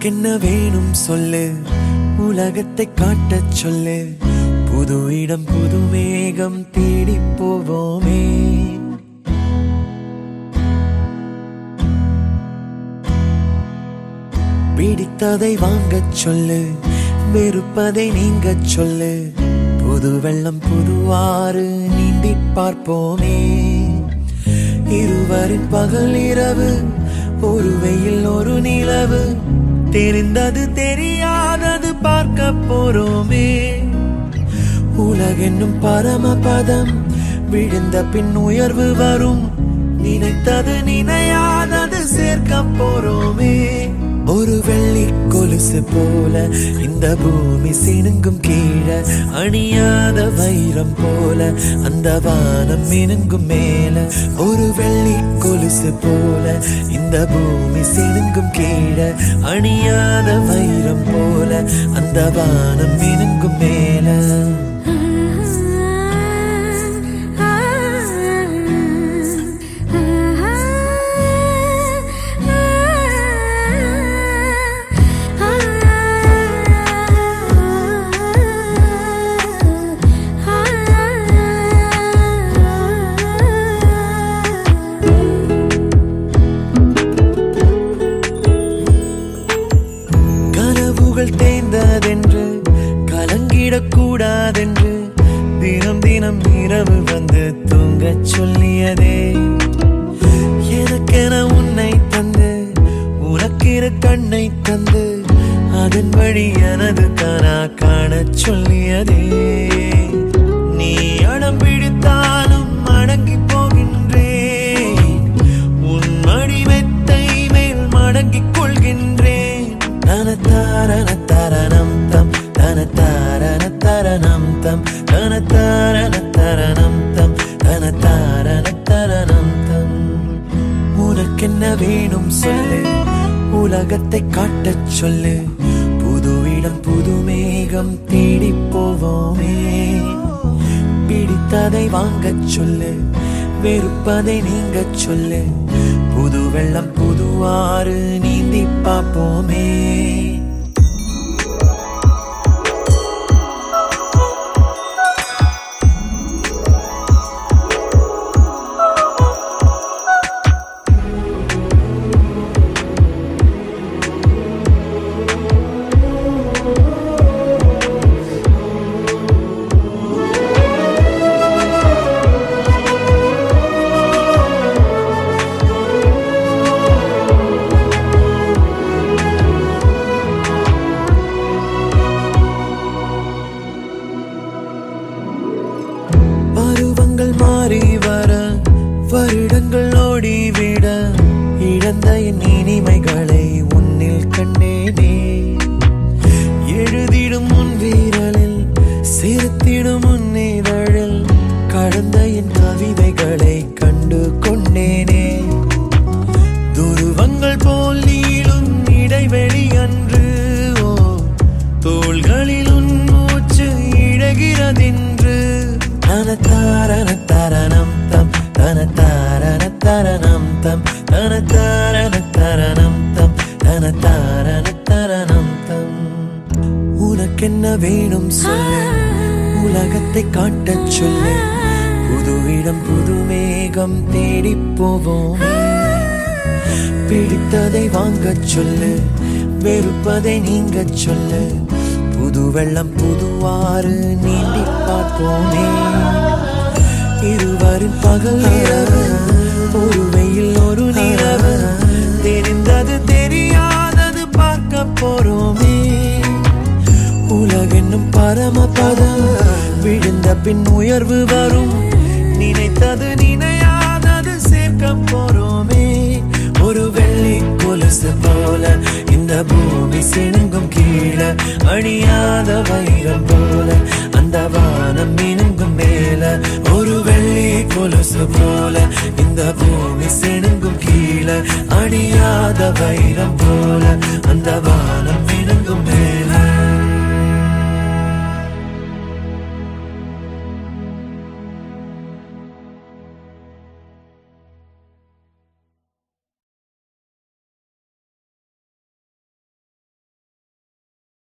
உனக்கென்ன வேணும் சொல்லு உலகத்தை காட்டச் சொல்லு புது இடம் புது மேகம் தேடி போவோமே பிடித்ததை வாங்கச் சொல்லு வெறுப்பதை நீங்கச் சொல்லு புது வெள்ளம் புது ஆறு நீந்தி பார்ப்போமே இருவரின் பகல் இரவு ஒரு வெயில் ஒரு நிலவு தெரிந்தது தெரியாதது பார்க்க போறோமே உலகென்னும் பரமபதம் விழுந்த பின் உயர்வு வரும் நினைத்தது நினையாதது சேர்க்க போறோமே ஒரு வெள்ளி கொலுசு போல இந்த பூமி சினுங்கும் கீழே அணியாத வைரம் போல அந்த வானம் மினுங்கும் மேல ஒரு வெள்ளி கொலுசு போல இந்த பூமி சினுங்கும் கீழே அணியாத வைரம் போல அந்த வானம் மினுங்கும் மேல கனவுகள் தேய்ந்ததென்று கலங்கிடக் கூடாதென்று தினம் தினம் இரவு வந்து தூங்கச் சொல்லியதே எனக்கென உன்னை தந்து உனக்கிற கண்ணை தந்து அதன் வழி எனது கனா காணச் சொல்லியதே நீ அடம் பிடித்தாலும் அடங்கி போகின்றேன் உன் மடி மெத்தை மேல் மடங்கிக் கொள்கின்றேன் தனத்தாரண தரணம் தம் தனத்தாரண தரணம் தம் தனத்தாரண தரணம் தம் தனத்தாரண தரணம் தம் உனக்கென்ன வேணும் சொல்லு உலகத்தை காட்டச் சொல்லு புது இடம் புது மேகம் தேடி போவோமே பிடித்ததை வாங்கச் சொல்லு வெறுப்பதை நீங்கச் சொல்லு புது வெள்ளம் புது ஆறு நீந்தி பார்ப்போமே பருவங்கள் மாறி வர வருடங்கள் ஓடிவிட இழந்த என் இனிமைகளை உன்னில் கண்டேனே எழுதிடும் உன் வீரலில் சிரித்திடும் உன் இதழில் கடந்த என் கவிதைகளை கண்டு கொண்டேனே துருவங்கள் போல் நீளும் இடைவெளி அன்று ஓ தோள்களில் உன் மூச்சு இழகிறதென்று தனத்தாரண தரணம் தம் தனத்தாரண தரணம் தம் தனத்தாரண தரணம் தம் தனத்தாரண தரணம் தம் உனக்கென்ன வேணும் சொல்லு உலகத்தை காட்டச் சொல்லு புது இடம் புது மேகம் தேடி போவோம் பிடித்ததை வாங்கச் சொல்லு வெறுப்பதை நீங்கச் சொல்லு புது வெள்ளம் புது ஆறு நீந்தி பார்ப்போமே இருவரின் பகல் இரவு ஒரு வெயில் ஒரு நிலவு தெரிந்தது தெரியாதது பார்க்க போறோமே உலகென்னும் பரமபதம் விழுந்த பின் உயர்வு வரும் நினைத்தது நினையாதது சேர்க்க போறோமே ஒரு வெள்ளி கொலுசு போல இந்த பூமி சினுங்கும் கீழே அணியாத வைரம் போல அந்த வானம் மினுங்கும் மேல ஒரு வெள்ளி கொலுசு போல இந்த பூமி சினுங்கும் கீழே அணியாத வைரம் போல அந்த வானம்